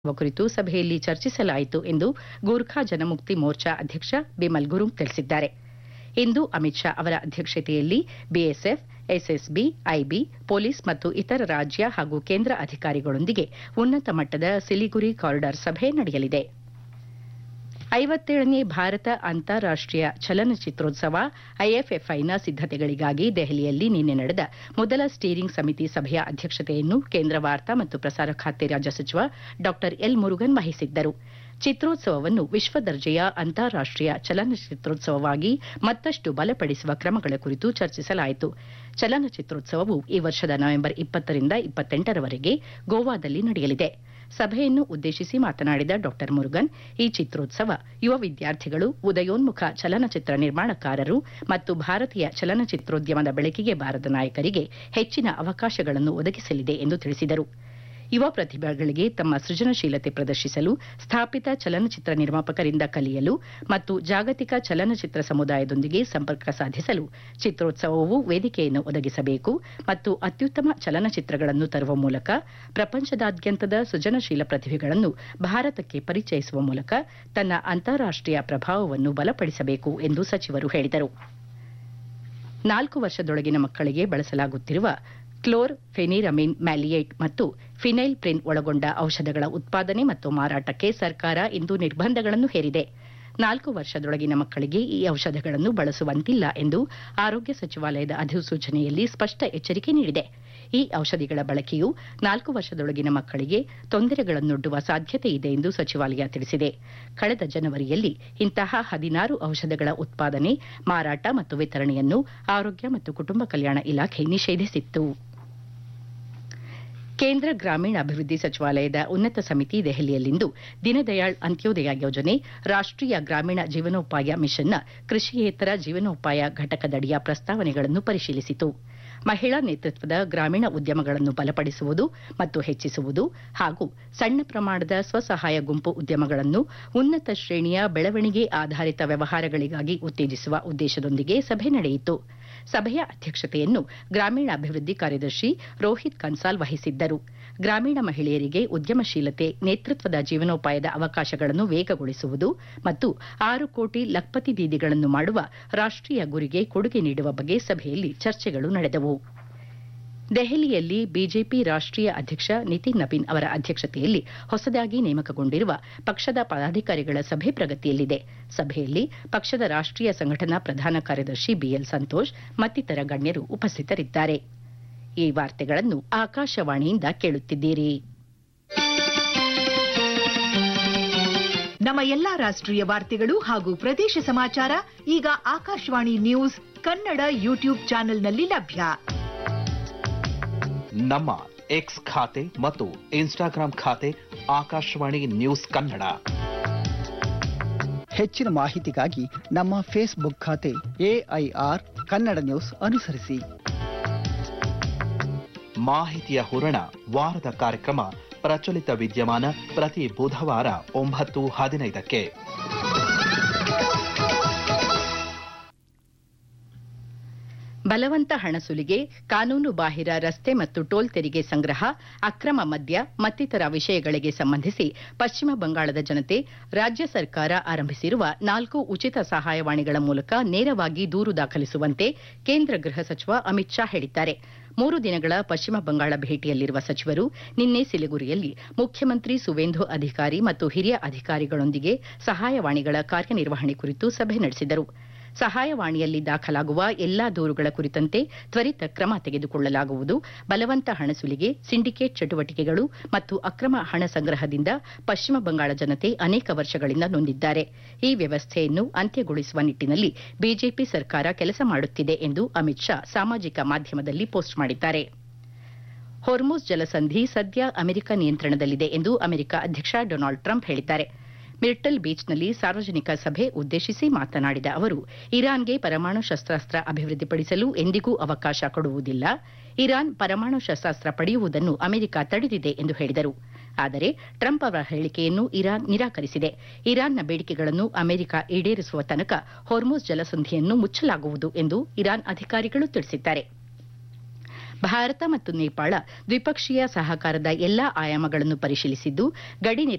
ಕುರಿತು ಸಭೆಯಲ್ಲಿ ಚರ್ಚಿಸಲಾಯಿತು ಎಂದು ಗೂರ್ಖಾ ಜನಮುಕ್ತಿ ಮೋರ್ಚಾ ಅಧ್ಯಕ್ಷ ಬಿಮಲ್ ಗುರುಂಗ್ ತಿಳಿಸಿದ್ದಾರೆ ಇಂದು ಅಮಿತ್ ಶಾ ಅವರ ಅಧ್ಯಕ್ಷತೆಯಲ್ಲಿ ಬಿಎಸ್ಎಫ್ ಎಸ್ಎಸ್ಬಿ ಐಬಿ ಪೊಲೀಸ್ ಮತ್ತು ಇತರ ರಾಜ್ಯ ಹಾಗೂ ಕೇಂದ್ರ ಅಧಿಕಾರಿಗಳೊಂದಿಗೆ ಉನ್ನತ ಮಟ್ಟದ ಸಿಲಿಗುರಿ ಕಾರಿಡಾರ್ ಸಭೆ ನಡೆಯಲಿದೆ ಐವತ್ತೇಳನೇ ಭಾರತ ಅಂತಾರಾಷ್ಟೀಯ ಚಲನಚಿತ್ರೋತ್ಸವ ಐಎಫ್ಎಫ್ಐನ ಸಿದ್ದತೆಗಳಿಗಾಗಿ ದೆಹಲಿಯಲ್ಲಿ ನಿನ್ನೆ ನಡೆದ ಮೊದಲ ಸ್ಟೀರಿಂಗ್ ಸಮಿತಿ ಸಭೆಯ ಅಧ್ಯಕ್ಷತೆಯನ್ನು ಕೇಂದ್ರ ವಾರ್ತಾ ಮತ್ತು ಪ್ರಸಾರ ಖಾತೆ ರಾಜ್ಯ ಸಚಿವ ಡಾ ಎಲ್ ಮುರುಗನ್ ವಹಿಸಿದ್ದರು ಚಿತ್ರೋತ್ಸವವನ್ನು ವಿಶ್ವ ದರ್ಜೆಯ ಅಂತಾರಾಷ್ಟೀಯ ಚಲನಚಿತ್ರೋತ್ಸವವಾಗಿ ಮತ್ತಷ್ಟು ಬಲಪಡಿಸುವ ಕ್ರಮಗಳ ಕುರಿತು ಚರ್ಚಿಸಲಾಯಿತು ಚಲನಚಿತ್ರೋತ್ಸವವು ಈ ವರ್ಷದ ನವೆಂಬರ್ ಇಪ್ಪತ್ತರಿಂದ ಇಪ್ಪತ್ತೆಂಟರವರೆಗೆ ಗೋವಾದಲ್ಲಿ ನಡೆಯಲಿದೆ ಸಭೆಯನ್ನು ಉದ್ದೇಶಿಸಿ ಮಾತನಾಡಿದ ಡಾ ಮುರುಗನ್ ಈ ಚಿತ್ರೋತ್ಸವ ಯುವ ವಿದ್ಯಾರ್ಥಿಗಳು ಉದಯೋನ್ಮುಖ ಚಲನಚಿತ್ರ ನಿರ್ಮಾಣಕಾರರು ಮತ್ತು ಭಾರತೀಯ ಚಲನಚಿತ್ರೋದ್ಯಮದ ಬೆಳಕಿಗೆ ಬಾರದ ನಾಯಕರಿಗೆ ಹೆಚ್ಚಿನ ಅವಕಾಶಗಳನ್ನು ಒದಗಿಸಲಿದೆ ಎಂದು ತಿಳಿಸಿದರು ಯುವ ಪ್ರತಿಭೆಗಳಿಗೆ ತಮ್ಮ ಸೃಜನಶೀಲತೆ ಪ್ರದರ್ಶಿಸಲು ಸ್ಥಾಪಿತ ಚಲನಚಿತ್ರ ನಿರ್ಮಾಪಕರಿಂದ ಕಲಿಯಲು ಮತ್ತು ಜಾಗತಿಕ ಚಲನಚಿತ್ರ ಸಮುದಾಯದೊಂದಿಗೆ ಸಂಪರ್ಕ ಸಾಧಿಸಲು ಚಿತ್ರೋತ್ಸವವು ವೇದಿಕೆಯನ್ನು ಒದಗಿಸಬೇಕು ಮತ್ತು ಅತ್ಯುತ್ತಮ ಚಲನಚಿತ್ರಗಳನ್ನು ತರುವ ಮೂಲಕ ಪ್ರಪಂಚದಾದ್ಯಂತದ ಸೃಜನಶೀಲ ಪ್ರತಿಭೆಗಳನ್ನು ಭಾರತಕ್ಕೆ ಪರಿಚಯಿಸುವ ಮೂಲಕ ತನ್ನ ಅಂತಾರಾಷ್ಟೀಯ ಪ್ರಭಾವವನ್ನು ಬಲಪಡಿಸಬೇಕು ಎಂದು ಸಚಿವರು ಹೇಳಿದರು ನಾಲ್ಕು ವರ್ಷದೊಳಗಿನ ಮಕ್ಕಳಿಗೆ ಬಳಸಲಾಗುತ್ತಿರುವ ಕ್ಲೋರ್ ಫೆನಿರಮಿನ್ ಮ್ಯಾಲಿಯೇಟ್ ಮತ್ತು ಫಿನೈಲ್ ಪ್ರಿನ್ ಒಳಗೊಂಡ ಔಷಧಗಳ ಉತ್ಪಾದನೆ ಮತ್ತು ಮಾರಾಟಕ್ಕೆ ಸರ್ಕಾರ ಇಂದು ನಿರ್ಬಂಧಗಳನ್ನು ಹೇರಿದೆ ನಾಲ್ಕು ವರ್ಷದೊಳಗಿನ ಮಕ್ಕಳಿಗೆ ಈ ಔಷಧಗಳನ್ನು ಬಳಸುವಂತಿಲ್ಲ ಎಂದು ಆರೋಗ್ಯ ಸಚಿವಾಲಯದ ಅಧಿಸೂಚನೆಯಲ್ಲಿ ಸ್ಪಷ್ಟ ಎಚ್ಚರಿಕೆ ನೀಡಿದೆ ಈ ಔಷಧಿಗಳ ಬಳಕೆಯು ನಾಲ್ಕು ವರ್ಷದೊಳಗಿನ ಮಕ್ಕಳಿಗೆ ತೊಂದರೆಗಳನ್ನೊಡ್ಡುವ ಸಾಧ್ಯತೆ ಇದೆ ಎಂದು ಸಚಿವಾಲಯ ತಿಳಿಸಿದೆ ಕಳೆದ ಜನವರಿಯಲ್ಲಿ ಇಂತಹ ಹದಿನಾರು ಔಷಧಗಳ ಉತ್ಪಾದನೆ ಮಾರಾಟ ಮತ್ತು ವಿತರಣೆಯನ್ನು ಆರೋಗ್ಯ ಮತ್ತು ಕುಟುಂಬ ಕಲ್ಯಾಣ ಇಲಾಖೆ ನಿಷೇಧಿಸಿತ್ತು ಕೇಂದ್ರ ಗ್ರಾಮೀಣ ಅಭಿವೃದ್ಧಿ ಸಚಿವಾಲಯದ ಉನ್ನತ ಸಮಿತಿ ದೆಹಲಿಯಲ್ಲಿಂದು ದೀನದಯಾಳ್ ಅಂತ್ಯೋದಯ ಯೋಜನೆ ರಾಷ್ಟೀಯ ಗ್ರಾಮೀಣ ಜೀವನೋಪಾಯ ಮಿಷನ್ನ ಕೃಷಿಯೇತರ ಜೀವನೋಪಾಯ ಘಟಕದಡಿಯ ಪ್ರಸ್ತಾವನೆಗಳನ್ನು ಪರಿಶೀಲಿಸಿತು ಮಹಿಳಾ ನೇತೃತ್ವದ ಗ್ರಾಮೀಣ ಉದ್ಯಮಗಳನ್ನು ಬಲಪಡಿಸುವುದು ಮತ್ತು ಹೆಚ್ಚಿಸುವುದು ಹಾಗೂ ಸಣ್ಣ ಪ್ರಮಾಣದ ಸ್ವಸಹಾಯ ಗುಂಪು ಉದ್ಯಮಗಳನ್ನು ಉನ್ನತ ಶ್ರೇಣಿಯ ಬೆಳವಣಿಗೆ ಆಧಾರಿತ ವ್ಯವಹಾರಗಳಿಗಾಗಿ ಉತ್ತೇಜಿಸುವ ಉದ್ದೇಶದೊಂದಿಗೆ ಸಭೆ ನಡೆಯಿತು ಸಭೆಯ ಅಧ್ಯಕ್ಷತೆಯನ್ನು ಗ್ರಾಮೀಣಾಭಿವೃದ್ಧಿ ಕಾರ್ಯದರ್ಶಿ ರೋಹಿತ್ ಕನ್ಸಾಲ್ ವಹಿಸಿದ್ದರು ಗ್ರಾಮೀಣ ಮಹಿಳೆಯರಿಗೆ ಉದ್ಯಮಶೀಲತೆ ನೇತೃತ್ವದ ಜೀವನೋಪಾಯದ ಅವಕಾಶಗಳನ್ನು ವೇಗಗೊಳಿಸುವುದು ಮತ್ತು ಆರು ಕೋಟಿ ಲಖ್ಪತಿ ದೀದಿಗಳನ್ನು ಮಾಡುವ ರಾಷ್ಟೀಯ ಗುರಿಗೆ ಕೊಡುಗೆ ನೀಡುವ ಬಗ್ಗೆ ಸಭೆಯಲ್ಲಿ ಚರ್ಚೆಗಳು ನಡೆದವು ದೆಹಲಿಯಲ್ಲಿ ಬಿಜೆಪಿ ರಾಷ್ಟೀಯ ಅಧ್ಯಕ್ಷ ನಿತಿನ್ ನಬೀನ್ ಅವರ ಅಧ್ಯಕ್ಷತೆಯಲ್ಲಿ ಹೊಸದಾಗಿ ನೇಮಕಗೊಂಡಿರುವ ಪಕ್ಷದ ಪದಾಧಿಕಾರಿಗಳ ಸಭೆ ಪ್ರಗತಿಯಲ್ಲಿದೆ ಸಭೆಯಲ್ಲಿ ಪಕ್ಷದ ರಾಷ್ಟೀಯ ಸಂಘಟನಾ ಪ್ರಧಾನ ಕಾರ್ಯದರ್ಶಿ ಬಿಎಲ್ ಸಂತೋಷ್ ಮತ್ತಿತರ ಗಣ್ಯರು ಉಪಸ್ಥಿತರಿದ್ದಾರೆ ಈ ವಾರ್ತೆಗಳನ್ನು ಆಕಾಶವಾಣಿಯಿಂದ ಕೇಳುತ್ತಿದ್ದೀರಿ ನಮ್ಮ ಎಲ್ಲಾ ರಾಷ್ಟ್ರೀಯ ವಾರ್ತೆಗಳು ಹಾಗೂ ಪ್ರದೇಶ ಸಮಾಚಾರ ಈಗ ಆಕಾಶವಾಣಿ ನ್ಯೂಸ್ ಕನ್ನಡ ಯೂಟ್ಯೂಬ್ ಚಾನೆಲ್ನಲ್ಲಿ ಲಭ್ಯ ನಮ್ಮ ಎಕ್ಸ್ ಖಾತೆ ಮತ್ತು ಇನ್ಸ್ಟಾಗ್ರಾಂ ಖಾತೆ ಆಕಾಶವಾಣಿ ನ್ಯೂಸ್ ಕನ್ನಡ ಹೆಚ್ಚಿನ ಮಾಹಿತಿಗಾಗಿ ನಮ್ಮ ಫೇಸ್ಬುಕ್ ಖಾತೆ ಎಐಆರ್ ಕನ್ನಡ ನ್ಯೂಸ್ ಅನುಸರಿಸಿ ಮಾಹಿತಿಯ ಹೂರಣ ವಾರದ ಕಾರ್ಯಕ್ರಮ ಪ್ರಚಲಿತ ವಿದ್ಯಮಾನ ಪ್ರತಿ ಬುಧವಾರ ಒಂಬತ್ತು ಹದಿನೈದಕ್ಕೆ ಬಲವಂತ ಹಣ ಸುಲಿಗೆ ಕಾನೂನು ಬಾಹಿರ ರಸ್ತೆ ಮತ್ತು ಟೋಲ್ ತೆರಿಗೆ ಸಂಗ್ರಹ ಅಕ್ರಮ ಮದ್ಯ ಮತ್ತಿತರ ವಿಷಯಗಳಿಗೆ ಸಂಬಂಧಿಸಿ ಪಶ್ಚಿಮ ಬಂಗಾಳದ ಜನತೆ ರಾಜ್ಯ ಸರ್ಕಾರ ಆರಂಭಿಸಿರುವ ನಾಲ್ಕು ಉಚಿತ ಸಹಾಯವಾಣಿಗಳ ಮೂಲಕ ನೇರವಾಗಿ ದೂರು ದಾಖಲಿಸುವಂತೆ ಕೇಂದ್ರ ಗೃಹ ಸಚಿವ ಅಮಿತ್ ಶಾ ಹೇಳಿದ್ದಾರೆ ಮೂರು ದಿನಗಳ ಪಶ್ಚಿಮ ಬಂಗಾಳ ಭೇಟಿಯಲ್ಲಿರುವ ಸಚಿವರು ನಿನ್ನೆ ಸಿಲಿಗುರಿಯಲ್ಲಿ ಮುಖ್ಯಮಂತ್ರಿ ಸುವೇಂದು ಅಧಿಕಾರಿ ಮತ್ತು ಹಿರಿಯ ಅಧಿಕಾರಿಗಳೊಂದಿಗೆ ಸಹಾಯವಾಣಿಗಳ ಕಾರ್ಯನಿರ್ವಹಣೆ ಕುರಿತು ಸಭೆ ನಡೆಸಿದರು ಸಹಾಯವಾಣಿಯಲ್ಲಿ ದಾಖಲಾಗುವ ಎಲ್ಲಾ ದೂರುಗಳ ಕುರಿತಂತೆ ತ್ವರಿತ ಕ್ರಮ ತೆಗೆದುಕೊಳ್ಳಲಾಗುವುದು ಬಲವಂತ ಹಣ ಸುಲಿಗೆ ಸಿಂಡಿಕೇಟ್ ಚಟುವಟಿಕೆಗಳು ಮತ್ತು ಅಕ್ರಮ ಹಣ ಸಂಗ್ರಹದಿಂದ ಪಶ್ಚಿಮ ಬಂಗಾಳ ಜನತೆ ಅನೇಕ ವರ್ಷಗಳಿಂದ ನೊಂದಿದ್ದಾರೆ ಈ ವ್ಯವಸ್ಥೆಯನ್ನು ಅಂತ್ಯಗೊಳಿಸುವ ನಿಟ್ಟಿನಲ್ಲಿ ಬಿಜೆಪಿ ಸರ್ಕಾರ ಕೆಲಸ ಮಾಡುತ್ತಿದೆ ಎಂದು ಅಮಿತ್ ಶಾ ಸಾಮಾಜಿಕ ಮಾಧ್ಯಮದಲ್ಲಿ ಪೋಸ್ಟ್ ಮಾಡಿದ್ದಾರೆ ಹೊರ್ಮುಜ್ ಜಲಸಂಧಿ ಸದ್ಯ ಅಮೆರಿಕ ನಿಯಂತ್ರಣದಲ್ಲಿದೆ ಎಂದು ಅಮೆರಿಕ ಅಧ್ಯಕ್ಷ ಡೊನಾಲ್ಡ್ ಟ್ರಂಪ್ ಹೇಳಿದ್ದಾರೆ ಮಿರ್ಟಲ್ ಬೀಚ್ನಲ್ಲಿ ಸಾರ್ವಜನಿಕ ಸಭೆ ಉದ್ದೇಶಿಸಿ ಮಾತನಾಡಿದ ಅವರು ಇರಾನ್ಗೆ ಪರಮಾಣು ಶಸ್ತ್ರಾಸ್ತ್ರ ಅಭಿವೃದ್ಧಿಪಡಿಸಲು ಎಂದಿಗೂ ಅವಕಾಶ ಕೊಡುವುದಿಲ್ಲ ಇರಾನ್ ಪರಮಾಣು ಶಸ್ತ್ರಾಸ್ತ್ರ ಪಡೆಯುವುದನ್ನು ಅಮೆರಿಕ ತಡೆದಿದೆ ಎಂದು ಹೇಳಿದರು ಆದರೆ ಟ್ರಂಪ್ ಅವರ ಹೇಳಿಕೆಯನ್ನು ಇರಾನ್ ನಿರಾಕರಿಸಿದೆ ಇರಾನ್ನ ಬೇಡಿಕೆಗಳನ್ನು ಅಮೆರಿಕ ಈಡೇರಿಸುವ ತನಕ ಹೊರ್ಮುಜ್ ಜಲಸಂಧಿಯನ್ನು ಮುಚ್ಚಲಾಗುವುದು ಎಂದು ಇರಾನ್ ಅಧಿಕಾರಿಗಳು ತಿಳಿಸಿದ್ದಾರೆ ಭಾರತ ಮತ್ತು ನೇಪಾಳ ದ್ವಿಪಕ್ಷೀಯ ಸಹಕಾರದ ಎಲ್ಲಾ ಆಯಾಮಗಳನ್ನು ಪರಿಶೀಲಿಸಿದ್ದು ಗಡಿ